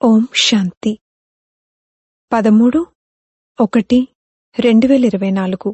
ఓం శాంతి పదమూడు ఒకటి రెండు వేల ఇరవై నాలుగు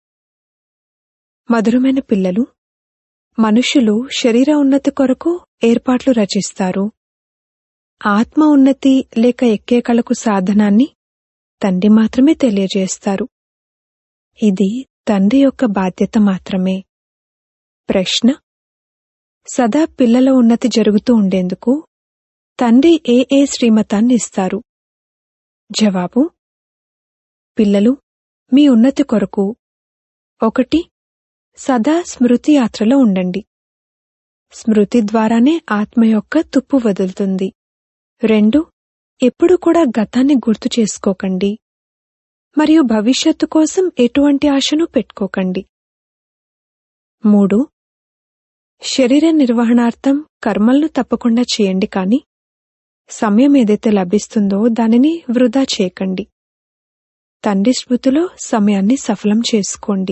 మధురమైన పిల్లలు మనుషులు శరీర ఉన్నతి కొరకు ఏర్పాట్లు రచిస్తారు ఆత్మ ఉన్నతి లేక ఎక్కే కళకు సాధనాన్ని తండ్రి మాత్రమే తెలియజేస్తారు ఇది తండ్రి యొక్క బాధ్యత మాత్రమే ప్రశ్న సదా పిల్లల ఉన్నతి జరుగుతూ ఉండేందుకు తండ్రి ఏ ఏ శ్రీమతాన్ని ఇస్తారు జవాబు పిల్లలు మీ ఉన్నతి కొరకు ఒకటి సదా స్మృతి యాత్రలో ఉండండి స్మృతి ద్వారానే ఆత్మ యొక్క తుప్పు వదులుతుంది రెండు ఎప్పుడు కూడా గతాన్ని గుర్తు చేసుకోకండి మరియు భవిష్యత్తు కోసం ఎటువంటి ఆశను పెట్టుకోకండి మూడు శరీర నిర్వహణార్థం కర్మలను తప్పకుండా చేయండి కాని సమయం ఏదైతే లభిస్తుందో దానిని వృధా చేయకండి తండ్రి స్మృతిలో సమయాన్ని సఫలం చేసుకోండి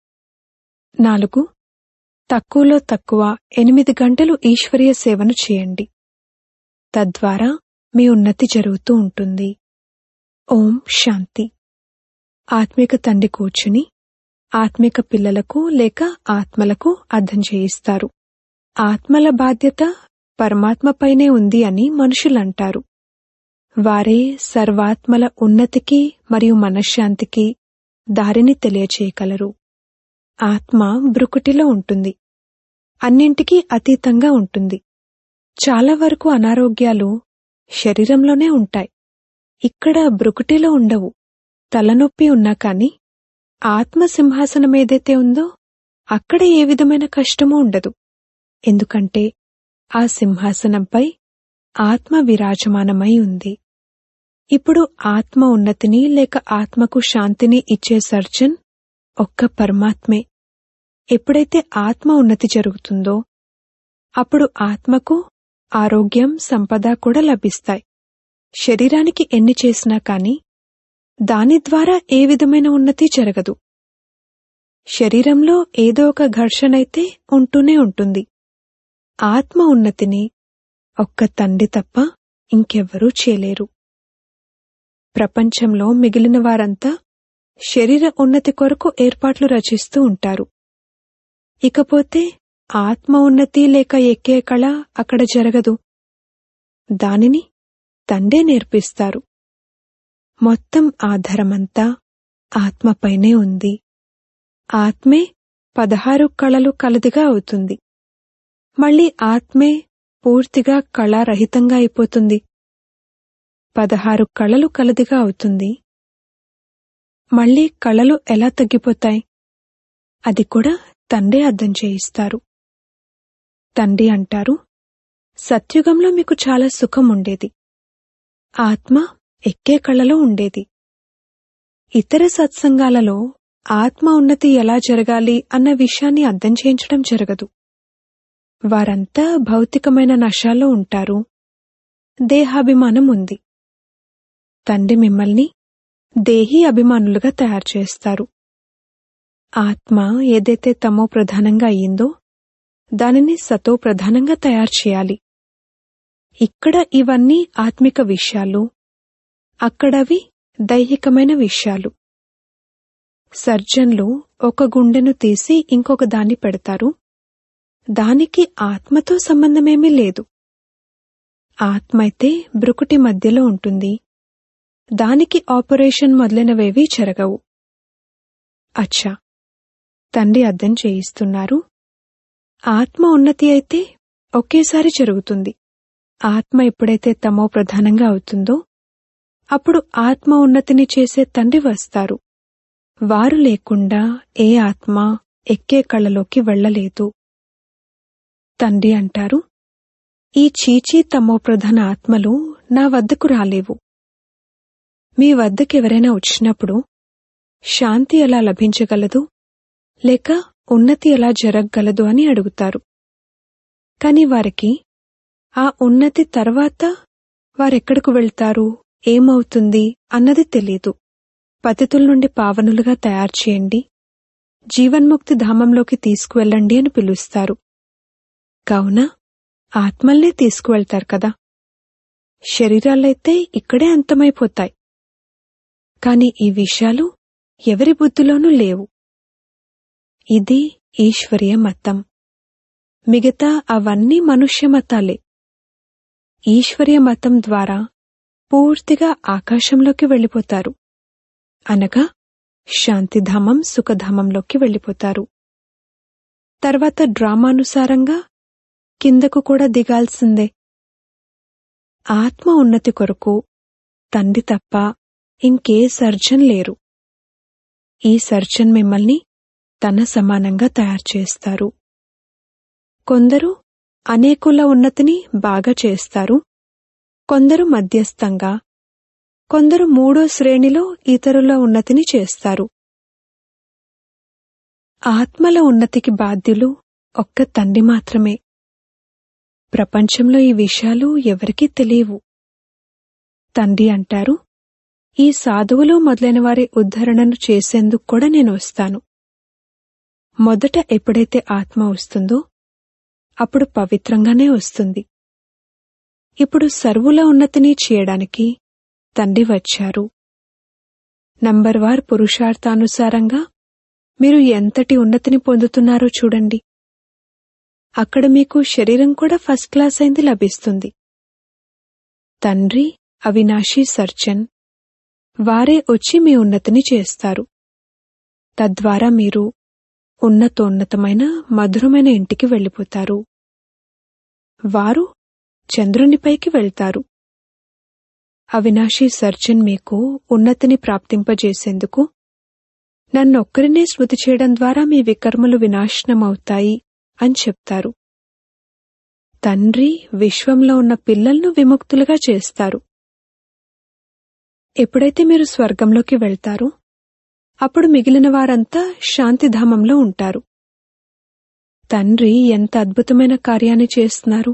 నాలుగు తక్కువలో తక్కువ ఎనిమిది గంటలు ఈశ్వరీయ సేవను చేయండి తద్వారా మీ ఉన్నతి జరుగుతూ ఉంటుంది ఓం శాంతి ఆత్మిక తండ్రి కూర్చుని ఆత్మిక పిల్లలకు లేక ఆత్మలకు అర్థం చేయిస్తారు ఆత్మల బాధ్యత పరమాత్మపైనే ఉంది అని మనుషులంటారు వారే సర్వాత్మల ఉన్నతికి మరియు మనశ్శాంతికి దారిని తెలియచేయగలరు ఆత్మ బ్రుకుటిలో ఉంటుంది అన్నింటికీ అతీతంగా ఉంటుంది చాలా వరకు అనారోగ్యాలు శరీరంలోనే ఉంటాయి ఇక్కడ బ్రుకుటిలో ఉండవు తలనొప్పి ఉన్నా కాని ఆత్మ సింహాసనం ఏదైతే ఉందో అక్కడ ఏ విధమైన కష్టమూ ఉండదు ఎందుకంటే ఆ సింహాసనంపై ఆత్మ విరాజమానమై ఉంది ఇప్పుడు ఆత్మ ఉన్నతిని లేక ఆత్మకు శాంతిని ఇచ్చే సర్జన్ ఒక్క పరమాత్మే ఎప్పుడైతే ఆత్మ ఉన్నతి జరుగుతుందో అప్పుడు ఆత్మకు ఆరోగ్యం సంపద కూడా లభిస్తాయి శరీరానికి ఎన్ని చేసినా కాని దాని ద్వారా ఏ విధమైన ఉన్నతి జరగదు శరీరంలో ఏదో ఒక ఘర్షణైతే ఉంటూనే ఉంటుంది ఆత్మ ఉన్నతిని ఒక్క తండ్రి తప్ప ఇంకెవ్వరూ చేయలేరు ప్రపంచంలో మిగిలిన వారంతా శరీర ఉన్నతి కొరకు ఏర్పాట్లు రచిస్తూ ఉంటారు ఇకపోతే ఆత్మ ఉన్నతి లేక ఎక్కే కళ అక్కడ జరగదు దానిని తండే నేర్పిస్తారు మొత్తం ఆధారమంతా ఆత్మపైనే ఉంది ఆత్మే పదహారు కళలు కలదిగా అవుతుంది మళ్ళీ ఆత్మే పూర్తిగా కళారహితంగా అయిపోతుంది పదహారు కళలు కలదిగా అవుతుంది మళ్ళీ కళలు ఎలా తగ్గిపోతాయి అది కూడా తండ్రి అర్థం చేయిస్తారు తండ్రి అంటారు సత్యుగంలో మీకు చాలా సుఖం ఉండేది ఆత్మ ఎక్కే కళలో ఉండేది ఇతర సత్సంగాలలో ఆత్మ ఉన్నతి ఎలా జరగాలి అన్న విషయాన్ని అర్థం చేయించడం జరగదు వారంతా భౌతికమైన నశాల్లో ఉంటారు దేహాభిమానం ఉంది తండ్రి మిమ్మల్ని దేహీ అభిమానులుగా తయారు చేస్తారు ఆత్మ ఏదైతే తమో ప్రధానంగా అయ్యిందో దానిని సతో ప్రధానంగా తయారు చేయాలి ఇక్కడ ఇవన్నీ ఆత్మిక విషయాలు అక్కడవి దైహికమైన విషయాలు సర్జన్లు ఒక గుండెను తీసి ఇంకొక దాన్ని పెడతారు దానికి ఆత్మతో సంబంధమేమీ లేదు ఆత్మ అయితే బ్రుకుటి మధ్యలో ఉంటుంది దానికి ఆపరేషన్ మొదలైనవేవీ జరగవు అచ్చా తండ్రి అర్థం చేయిస్తున్నారు ఆత్మ ఉన్నతి అయితే ఒకేసారి జరుగుతుంది ఆత్మ ఎప్పుడైతే తమో ప్రధానంగా అవుతుందో అప్పుడు ఆత్మ ఉన్నతిని చేసే తండ్రి వస్తారు వారు లేకుండా ఏ ఆత్మ ఎక్కే కళ్ళలోకి వెళ్లలేదు తండ్రి అంటారు ఈ చీచీ తమో ప్రధాన ఆత్మలు నా వద్దకు రాలేవు మీ వద్దకెవరైనా వచ్చినప్పుడు శాంతి ఎలా లభించగలదు లేక ఉన్నతి ఎలా జరగగలదు అని అడుగుతారు కాని వారికి ఆ ఉన్నతి తర్వాత వారెక్కడకు వెళ్తారు ఏమవుతుంది అన్నది తెలీదు పతితుల నుండి పావనులుగా తయారు చేయండి జీవన్ముక్తి ధామంలోకి తీసుకువెళ్ళండి అని పిలుస్తారు కావున ఆత్మల్నే తీసుకువెళ్తారు కదా శరీరాలైతే ఇక్కడే అంతమైపోతాయి కాని ఈ విషయాలు ఎవరి బుద్ధిలోనూ లేవు ఇది ఈశ్వరీయ మతం మిగతా అవన్నీ మనుష్య మతాలే ఈశ్వరీయ మతం ద్వారా పూర్తిగా ఆకాశంలోకి వెళ్ళిపోతారు అనగా శాంతిధామం సుఖధామంలోకి వెళ్ళిపోతారు తర్వాత డ్రామానుసారంగా కిందకు కూడా దిగాల్సిందే ఆత్మ ఉన్నతి కొరకు తండ్రి తప్ప ఇంకే సర్జన్ లేరు ఈ సర్జన్ మిమ్మల్ని తన సమానంగా తయారు చేస్తారు కొందరు అనేకుల ఉన్నతిని బాగా చేస్తారు కొందరు మధ్యస్థంగా కొందరు మూడో శ్రేణిలో ఇతరుల ఉన్నతిని చేస్తారు ఆత్మల ఉన్నతికి బాధ్యులు ఒక్క తండ్రి మాత్రమే ప్రపంచంలో ఈ విషయాలు ఎవరికీ తెలియవు తండ్రి అంటారు ఈ సాధువులు మొదలైన వారి ఉద్ధరణను చేసేందుకు కూడా నేను వస్తాను మొదట ఎప్పుడైతే ఆత్మ వస్తుందో అప్పుడు పవిత్రంగానే వస్తుంది ఇప్పుడు సర్వుల ఉన్నతిని చేయడానికి తండ్రి వచ్చారు నంబర్ వార్ పురుషార్థానుసారంగా మీరు ఎంతటి ఉన్నతిని పొందుతున్నారో చూడండి అక్కడ మీకు శరీరం కూడా ఫస్ట్ క్లాస్ అయింది లభిస్తుంది తండ్రి అవినాశీ సర్జన్ వారే వచ్చి మీ ఉన్నతిని చేస్తారు తద్వారా మీరు ఉన్నతోన్నతమైన మధురమైన ఇంటికి వెళ్ళిపోతారు వారు చంద్రునిపైకి వెళ్తారు అవినాశీ సర్జన్ మీకు ఉన్నతిని ప్రాప్తింపజేసేందుకు నన్నొక్కరినే స్మృతి చేయడం ద్వారా మీ వికర్మలు వినాశనమవుతాయి అని చెప్తారు తండ్రి విశ్వంలో ఉన్న పిల్లలను విముక్తులుగా చేస్తారు ఎప్పుడైతే మీరు స్వర్గంలోకి వెళ్తారో అప్పుడు మిగిలిన వారంతా శాంతిధామంలో ఉంటారు తండ్రి ఎంత అద్భుతమైన కార్యాన్ని చేస్తున్నారు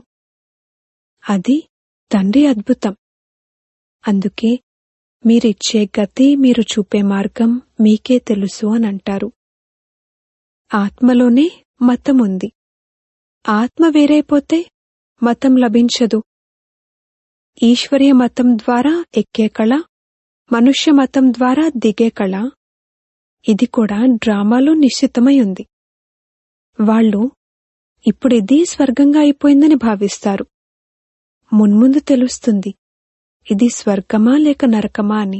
అది తండ్రి అద్భుతం అందుకే మీరిచ్చే గతి మీరు చూపే మార్గం మీకే తెలుసు అని అంటారు ఆత్మలోనే మతం ఉంది ఆత్మ వేరైపోతే మతం లభించదు ఈశ్వరీయ మతం ద్వారా ఎక్కే కళ మనుష్య మతం ద్వారా దిగే కళ ఇది కూడా డ్రామాలో నిశ్చితమై ఉంది వాళ్ళు ఇప్పుడిది స్వర్గంగా అయిపోయిందని భావిస్తారు మున్ముందు తెలుస్తుంది ఇది స్వర్గమా లేక నరకమా అని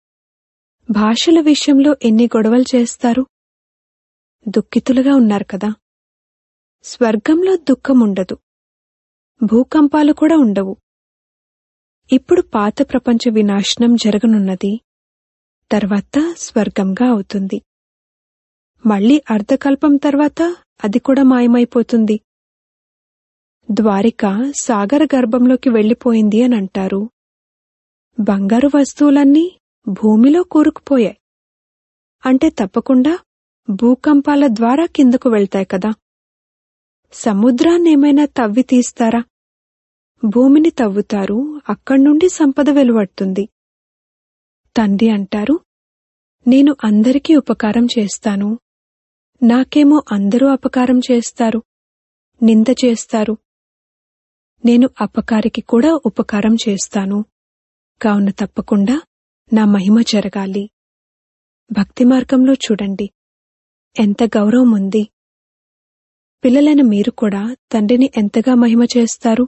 భాషల విషయంలో ఎన్ని గొడవలు చేస్తారు దుఃఖితులుగా ఉన్నారు కదా స్వర్గంలో దుఃఖం ఉండదు భూకంపాలు కూడా ఉండవు ఇప్పుడు పాత ప్రపంచ వినాశనం జరగనున్నది తర్వాత స్వర్గంగా అవుతుంది మళ్ళీ అర్ధకల్పం తర్వాత అది కూడా మాయమైపోతుంది ద్వారిక సాగర గర్భంలోకి వెళ్లిపోయింది అని అంటారు బంగారు వస్తువులన్నీ భూమిలో కూరుకుపోయాయి అంటే తప్పకుండా భూకంపాల ద్వారా కిందకు వెళ్తాయి కదా సముద్రాన్నేమైనా తవ్వి తీస్తారా భూమిని తవ్వుతారు అక్కడి నుండి సంపద వెలువడుతుంది తండ్రి అంటారు నేను అందరికీ ఉపకారం చేస్తాను నాకేమో అందరూ అపకారం చేస్తారు నింద చేస్తారు నేను అపకారికి కూడా ఉపకారం చేస్తాను కావున తప్పకుండా నా మహిమ జరగాలి భక్తి మార్గంలో చూడండి ఎంత గౌరవం ఉంది పిల్లలైన మీరు కూడా తండ్రిని ఎంతగా మహిమ చేస్తారు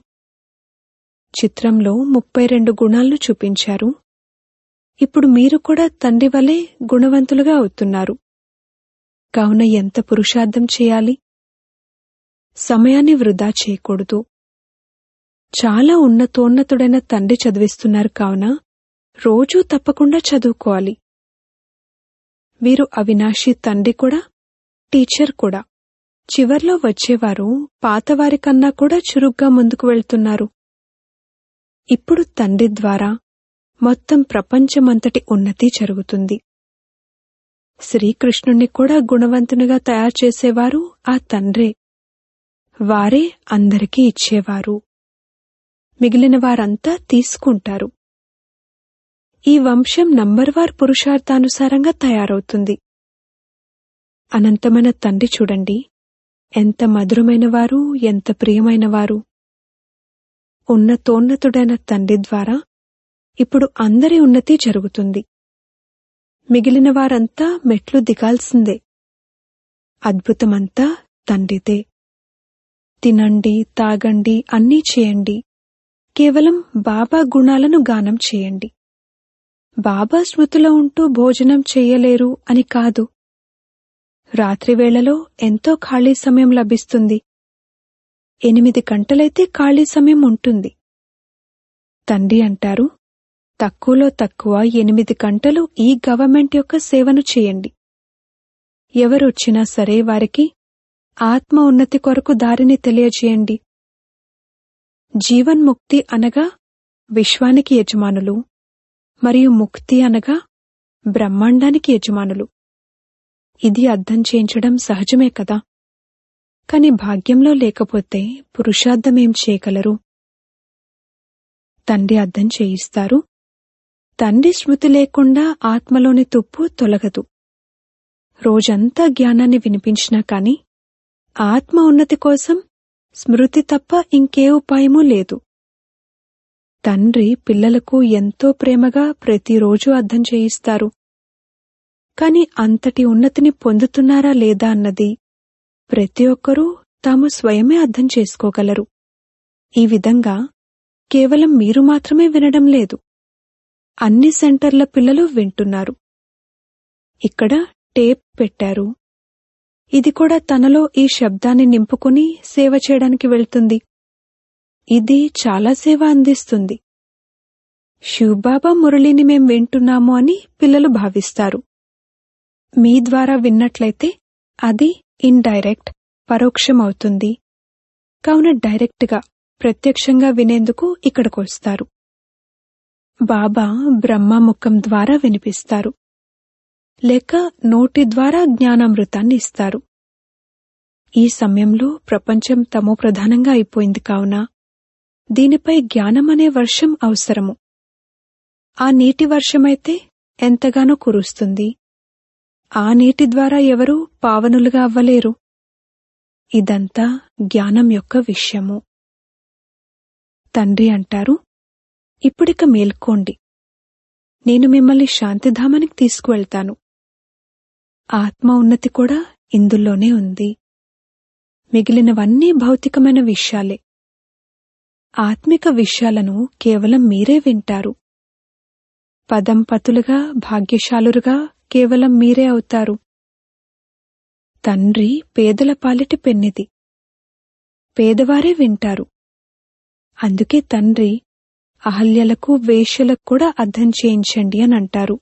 చిత్రంలో ముప్పై రెండు గుణాలను చూపించారు ఇప్పుడు మీరు కూడా తండ్రి వలె గుణవంతులుగా అవుతున్నారు కావున ఎంత పురుషార్థం చేయాలి సమయాన్ని వృధా చేయకూడదు చాలా ఉన్నతోన్నతుడైన తండ్రి చదివిస్తున్నారు కావున రోజూ తప్పకుండా చదువుకోవాలి వీరు అవినాశి తండ్రి కూడా టీచర్ కూడా చివర్లో వచ్చేవారు పాతవారి కన్నా కూడా చురుగ్గా ముందుకు వెళ్తున్నారు ఇప్పుడు తండ్రి ద్వారా మొత్తం ప్రపంచమంతటి ఉన్నతి జరుగుతుంది శ్రీకృష్ణుణ్ణి కూడా గుణవంతునిగా తయారు చేసేవారు ఆ తండ్రే వారే అందరికీ ఇచ్చేవారు మిగిలిన వారంతా తీసుకుంటారు ఈ వంశం నంబర్వార్ పురుషార్థానుసారంగా తయారవుతుంది అనంతమైన తండ్రి చూడండి ఎంత మధురమైన వారు ఎంత ప్రియమైన వారు ఉన్నతోన్నతుడైన తండ్రి ద్వారా ఇప్పుడు అందరి ఉన్నతి జరుగుతుంది మిగిలిన వారంతా మెట్లు దిగాల్సిందే అద్భుతమంతా తండ్రిదే తినండి తాగండి అన్నీ చేయండి కేవలం బాబా గుణాలను గానం చేయండి బాబా స్మృతిలో ఉంటూ భోజనం చెయ్యలేరు అని కాదు రాత్రివేళలో ఎంతో ఖాళీ సమయం లభిస్తుంది ఎనిమిది గంటలైతే ఖాళీ సమయం ఉంటుంది తండ్రి అంటారు తక్కువలో తక్కువ ఎనిమిది గంటలు ఈ గవర్నమెంట్ యొక్క సేవను చేయండి ఎవరొచ్చినా సరే వారికి ఆత్మ ఉన్నతి కొరకు దారిని తెలియజేయండి జీవన్ముక్తి అనగా విశ్వానికి యజమానులు మరియు ముక్తి అనగా బ్రహ్మాండానికి యజమానులు ఇది అర్థం చేయించడం సహజమే కదా కాని భాగ్యంలో లేకపోతే పురుషార్థమేం చేయగలరు తండ్రి అర్థం చేయిస్తారు తండ్రి స్మృతి లేకుండా ఆత్మలోని తుప్పు తొలగదు రోజంతా జ్ఞానాన్ని వినిపించినా కాని ఆత్మ ఉన్నతి కోసం స్మృతి తప్ప ఇంకే ఉపాయమూ లేదు తండ్రి పిల్లలకు ఎంతో ప్రేమగా ప్రతిరోజు అర్థం చేయిస్తారు కాని అంతటి ఉన్నతిని పొందుతున్నారా లేదా అన్నది ప్రతి ఒక్కరూ తాము స్వయమే అర్థం చేసుకోగలరు ఈ విధంగా కేవలం మీరు మాత్రమే వినడం లేదు అన్ని సెంటర్ల పిల్లలు వింటున్నారు ఇక్కడ టేప్ పెట్టారు ఇది కూడా తనలో ఈ శబ్దాన్ని నింపుకుని సేవ చేయడానికి వెళ్తుంది ఇది చాలా సేవ అందిస్తుంది శివబాబా మురళిని మేం వింటున్నాము అని పిల్లలు భావిస్తారు మీ ద్వారా విన్నట్లయితే అది ఇండైరెక్ట్ పరోక్షమవుతుంది కావున డైరెక్ట్గా ప్రత్యక్షంగా వినేందుకు ఇక్కడికొస్తారు బాబా బ్రహ్మముఖం ద్వారా వినిపిస్తారు లేక నోటి ద్వారా జ్ఞానామృతాన్ని ఇస్తారు ఈ సమయంలో ప్రపంచం తమో ప్రధానంగా అయిపోయింది కావున దీనిపై జ్ఞానం అనే వర్షం అవసరము ఆ నీటి వర్షమైతే ఎంతగానో కురుస్తుంది ఆ నీటి ద్వారా ఎవరూ పావనులుగా అవ్వలేరు ఇదంతా జ్ఞానం యొక్క విషయము తండ్రి అంటారు ఇప్పుడిక మేల్కోండి నేను మిమ్మల్ని శాంతిధామానికి తీసుకువెళ్తాను ఆత్మ ఉన్నతి కూడా ఇందులోనే ఉంది మిగిలినవన్నీ భౌతికమైన విషయాలే ఆత్మిక విషయాలను కేవలం మీరే వింటారు పదంపతులుగా భాగ్యశాలురుగా కేవలం మీరే అవుతారు తండ్రి పేదల పాలిటి పెన్నిది పేదవారే వింటారు అందుకే తండ్రి అహల్యలకు వేశ్యలకు కూడా అర్థం చేయించండి అని అంటారు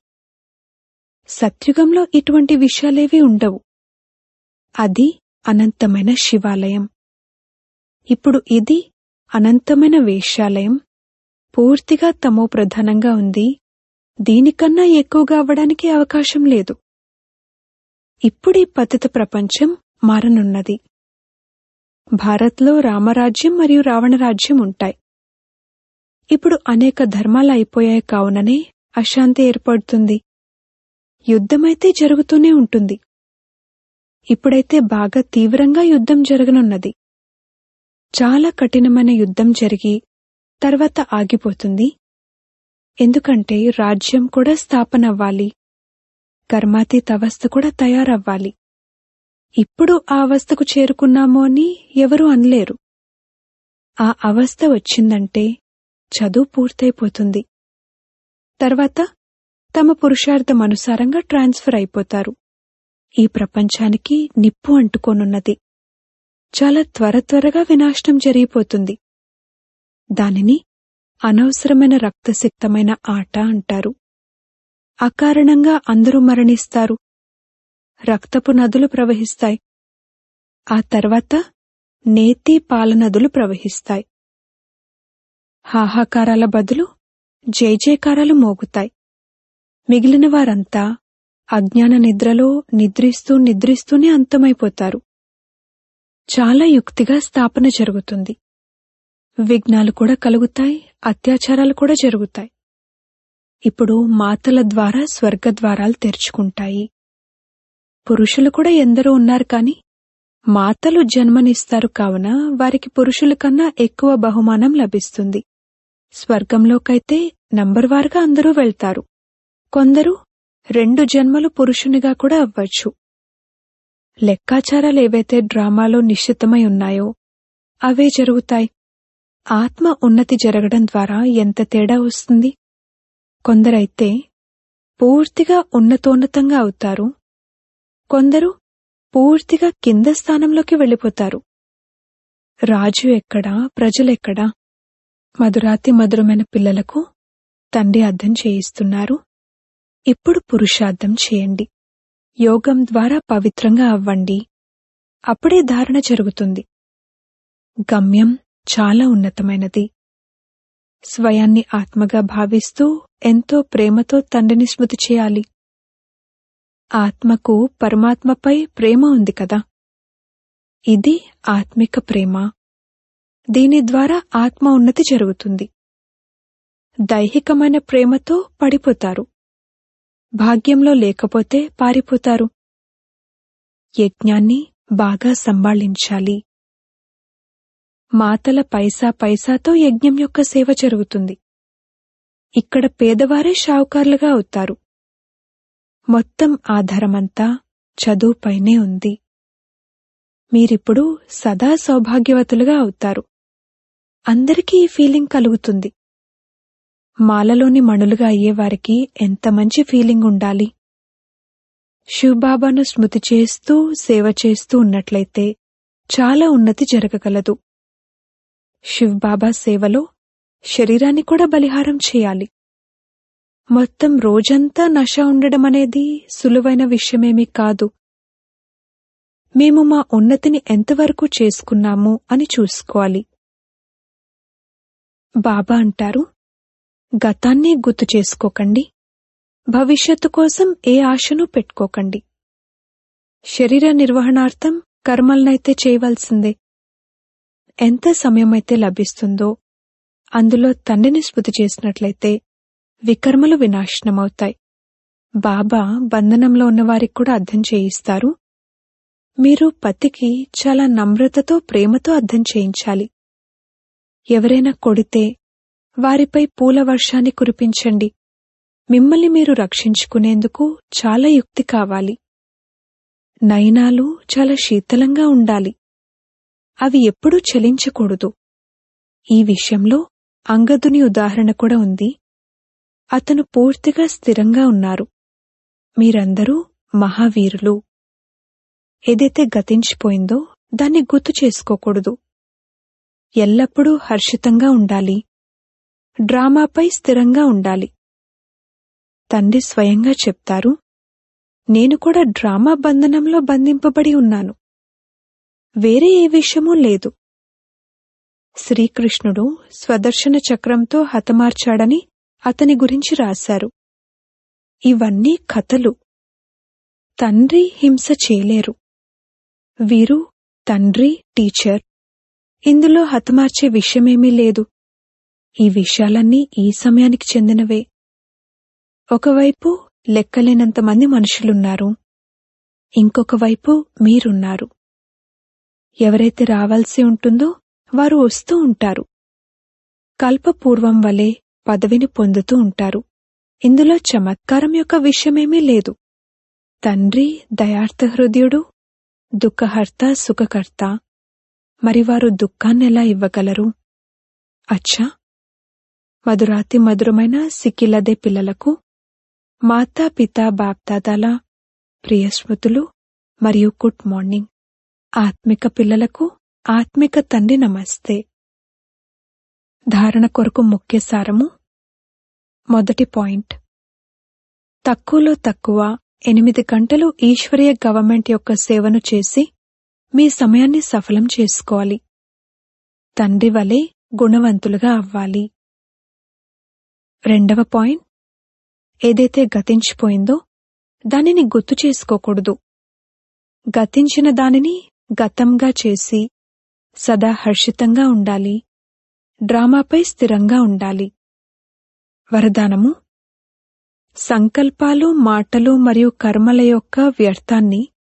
సత్యుగంలో ఇటువంటి విషయాలేవీ ఉండవు అది అనంతమైన శివాలయం ఇప్పుడు ఇది అనంతమైన వేశ్యాలయం పూర్తిగా తమో ప్రధానంగా ఉంది దీనికన్నా ఎక్కువగా అవ్వడానికి అవకాశం లేదు ఇప్పుడీ పతిత ప్రపంచం మారనున్నది భారత్లో రామరాజ్యం మరియు రావణరాజ్యం ఉంటాయి ఇప్పుడు అనేక ధర్మాలు అయిపోయాయి కావుననే అశాంతి ఏర్పడుతుంది యుద్ధమైతే జరుగుతూనే ఉంటుంది ఇప్పుడైతే బాగా తీవ్రంగా యుద్ధం జరగనున్నది చాలా కఠినమైన యుద్ధం జరిగి తర్వాత ఆగిపోతుంది ఎందుకంటే రాజ్యం కూడా స్థాపన అవ్వాలి కర్మాతీత అవస్థ కూడా తయారవ్వాలి ఇప్పుడు ఆ అవస్థకు చేరుకున్నాము అని ఎవరూ అనలేరు ఆ అవస్థ వచ్చిందంటే చదువు పూర్తయిపోతుంది తర్వాత తమ పురుషార్థం అనుసారంగా ట్రాన్స్ఫర్ అయిపోతారు ఈ ప్రపంచానికి నిప్పు అంటుకోనున్నది చాలా త్వర త్వరగా వినాశనం జరిగిపోతుంది దానిని అనవసరమైన రక్తసిక్తమైన ఆట అంటారు అకారణంగా అందరూ మరణిస్తారు రక్తపు నదులు ప్రవహిస్తాయి ఆ తర్వాత నేతి పాల నదులు ప్రవహిస్తాయి హాహాకారాల బదులు జై జయకారాలు మోగుతాయి మిగిలిన వారంతా అజ్ఞాన నిద్రలో నిద్రిస్తూ నిద్రిస్తూనే అంతమైపోతారు చాలా యుక్తిగా స్థాపన జరుగుతుంది విఘ్నాలు కూడా కలుగుతాయి అత్యాచారాలు కూడా జరుగుతాయి ఇప్పుడు మాతల ద్వారా స్వర్గద్వారాలు తెరుచుకుంటాయి పురుషులు కూడా ఎందరో ఉన్నారు కాని మాతలు జన్మనిస్తారు కావున వారికి పురుషుల కన్నా ఎక్కువ బహుమానం లభిస్తుంది స్వర్గంలోకైతే నంబర్వారుగా అందరూ వెళ్తారు కొందరు రెండు జన్మలు పురుషునిగా కూడా అవ్వచ్చు లెక్కాచారాలు ఏవైతే డ్రామాలో నిశ్చితమై ఉన్నాయో అవే జరుగుతాయి ఆత్మ ఉన్నతి జరగడం ద్వారా ఎంత తేడా వస్తుంది కొందరైతే పూర్తిగా ఉన్నతోన్నతంగా అవుతారు కొందరు పూర్తిగా కింద స్థానంలోకి వెళ్ళిపోతారు రాజు ఎక్కడా ప్రజలెక్కడా మధురాతి మధురమైన పిల్లలకు తండ్రి అర్థం చేయిస్తున్నారు ఇప్పుడు పురుషార్థం చేయండి యోగం ద్వారా పవిత్రంగా అవ్వండి అప్పుడే ధారణ జరుగుతుంది గమ్యం చాలా ఉన్నతమైనది స్వయాన్ని ఆత్మగా భావిస్తూ ఎంతో ప్రేమతో తండ్రిని స్మృతి చేయాలి ఆత్మకు పరమాత్మపై ప్రేమ ఉంది కదా ఇది ఆత్మిక ప్రేమ దీని ద్వారా ఆత్మ ఉన్నతి జరుగుతుంది దైహికమైన ప్రేమతో పడిపోతారు భాగ్యంలో లేకపోతే పారిపోతారు యజ్ఞాన్ని బాగా సంభాళించాలి మాతల పైసా పైసాతో యజ్ఞం యొక్క సేవ జరుగుతుంది ఇక్కడ పేదవారే షావుకారులుగా అవుతారు మొత్తం ఆధారమంతా చదువుపైనే ఉంది మీరిప్పుడు సదా సౌభాగ్యవతులుగా అవుతారు అందరికీ ఈ ఫీలింగ్ కలుగుతుంది మాలలోని మణులుగా అయ్యేవారికి ఎంత మంచి ఫీలింగ్ ఉండాలి శివబాబాను స్మృతి చేస్తూ సేవ చేస్తూ ఉన్నట్లయితే చాలా ఉన్నతి జరగగలదు శివబాబా సేవలో శరీరాన్ని కూడా బలిహారం చేయాలి మొత్తం రోజంతా నష ఉండడం అనేది సులువైన విషయమేమీ కాదు మేము మా ఉన్నతిని ఎంతవరకు చేసుకున్నాము అని చూసుకోవాలి బాబా అంటారు గతాన్ని గుర్తు చేసుకోకండి భవిష్యత్తు కోసం ఏ ఆశను పెట్టుకోకండి శరీర నిర్వహణార్థం కర్మలనైతే చేయవలసిందే ఎంత సమయమైతే లభిస్తుందో అందులో తండ్రిని స్మృతి చేసినట్లయితే వికర్మలు వినాశనమవుతాయి బాబా బంధనంలో ఉన్నవారికి కూడా అర్థం చేయిస్తారు మీరు పతికి చాలా నమ్రతతో ప్రేమతో అర్థం చేయించాలి ఎవరైనా కొడితే వారిపై పూల వర్షాన్ని కురిపించండి మిమ్మల్ని మీరు రక్షించుకునేందుకు చాలా యుక్తి కావాలి నయనాలు చాలా శీతలంగా ఉండాలి అవి ఎప్పుడూ చలించకూడదు ఈ విషయంలో అంగదుని ఉదాహరణ కూడా ఉంది అతను పూర్తిగా స్థిరంగా ఉన్నారు మీరందరూ మహావీరులు ఏదైతే గతించిపోయిందో దాన్ని గుర్తు చేసుకోకూడదు ఎల్లప్పుడూ హర్షితంగా ఉండాలి డ్రామాపై స్థిరంగా ఉండాలి తండ్రి స్వయంగా చెప్తారు నేను కూడా డ్రామా బంధనంలో బంధింపబడి ఉన్నాను వేరే ఏ విషయమూ లేదు శ్రీకృష్ణుడు స్వదర్శన చక్రంతో హతమార్చాడని అతని గురించి రాశారు ఇవన్నీ కథలు తండ్రి హింస చేయలేరు వీరు తండ్రి టీచర్ ఇందులో హతమార్చే విషయమేమీ లేదు ఈ విషయాలన్నీ ఈ సమయానికి చెందినవే ఒకవైపు లెక్కలేనంత మంది మనుషులున్నారు ఇంకొక వైపు మీరున్నారు ఎవరైతే రావాల్సి ఉంటుందో వారు వస్తూ ఉంటారు కల్పపూర్వం వలె పదవిని పొందుతూ ఉంటారు ఇందులో చమత్కారం యొక్క విషయమేమీ లేదు తండ్రి దయార్థ హృదయుడు దుఃఖహర్త సుఖకర్త మరి వారు దుఃఖాన్నెలా ఇవ్వగలరు అచ్చా మధురాతి మధురమైన సిక్కిలదే పిల్లలకు మాతా పితా బాప్దాదాల ప్రియ స్మృతులు మరియు గుడ్ మార్నింగ్ ఆత్మిక పిల్లలకు ఆత్మిక తండ్రి నమస్తే ధారణ కొరకు ముఖ్య సారము మొదటి పాయింట్ తక్కువలో తక్కువ ఎనిమిది గంటలు ఈశ్వరీయ గవర్నమెంట్ యొక్క సేవను చేసి మీ సమయాన్ని సఫలం చేసుకోవాలి తండ్రి వలె గుణవంతులుగా అవ్వాలి రెండవ పాయింట్ ఏదైతే గతించిపోయిందో దానిని గుర్తు చేసుకోకూడదు గతించిన దానిని గతంగా చేసి సదా హర్షితంగా ఉండాలి డ్రామాపై స్థిరంగా ఉండాలి వరదానము సంకల్పాలు మాటలు మరియు కర్మల యొక్క వ్యర్థాన్ని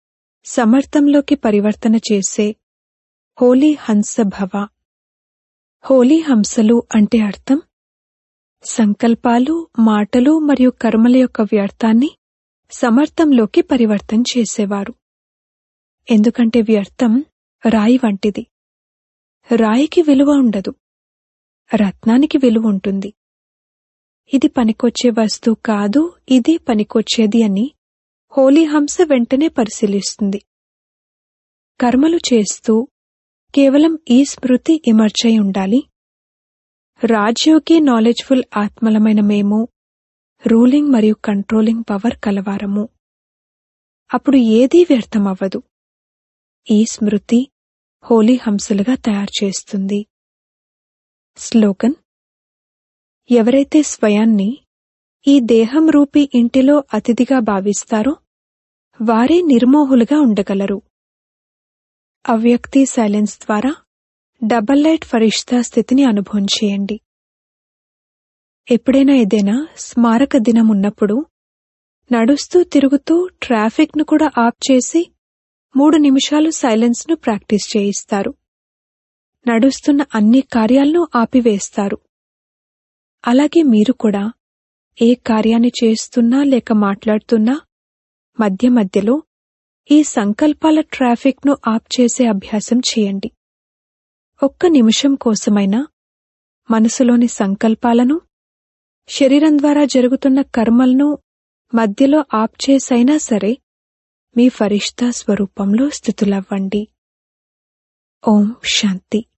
సమర్థంలోకి పరివర్తన చేసే హోలీ హంస భవ హోలీ హంసలు అంటే అర్థం సంకల్పాలు మాటలు మరియు కర్మల యొక్క వ్యర్థాన్ని సమర్థంలోకి పరివర్తన చేసేవారు ఎందుకంటే వ్యర్థం రాయి వంటిది రాయికి విలువ ఉండదు రత్నానికి విలువ ఉంటుంది ఇది పనికొచ్చే వస్తువు కాదు ఇది పనికొచ్చేది అని హోలీ హంస వెంటనే పరిశీలిస్తుంది కర్మలు చేస్తూ కేవలం ఈ స్మృతి ఇమర్చై ఉండాలి రాజ్యోగి నాలెడ్జ్ఫుల్ ఆత్మలమైన మేము రూలింగ్ మరియు కంట్రోలింగ్ పవర్ కలవారము అప్పుడు ఏదీ వ్యర్థమవ్వదు ఈ స్మృతి హోలీ హంసలుగా తయారు చేస్తుంది స్లోగన్ ఎవరైతే స్వయాన్ని ఈ దేహం రూపీ ఇంటిలో అతిథిగా భావిస్తారో వారే నిర్మోహులుగా ఉండగలరు అవ్యక్తి సైలెన్స్ ద్వారా డబల్ లైట్ ఫరిష్తా స్థితిని అనుభవం చేయండి ఎప్పుడైనా ఏదైనా స్మారక దినం ఉన్నప్పుడు నడుస్తూ తిరుగుతూ ట్రాఫిక్ను కూడా ఆఫ్ చేసి మూడు నిమిషాలు సైలెన్స్ను ప్రాక్టీస్ చేయిస్తారు నడుస్తున్న అన్ని కార్యాలను ఆపివేస్తారు అలాగే మీరు కూడా ఏ కార్యాన్ని చేస్తున్నా లేక మాట్లాడుతున్నా మధ్య మధ్యలో ఈ సంకల్పాల ట్రాఫిక్ను ఆప్ చేసే అభ్యాసం చేయండి ఒక్క నిమిషం కోసమైనా మనసులోని సంకల్పాలను శరీరం ద్వారా జరుగుతున్న కర్మలను మధ్యలో ఆప్ చేసైనా సరే మీ ఫరిష్తా స్వరూపంలో స్థితులవ్వండి ఓం శాంతి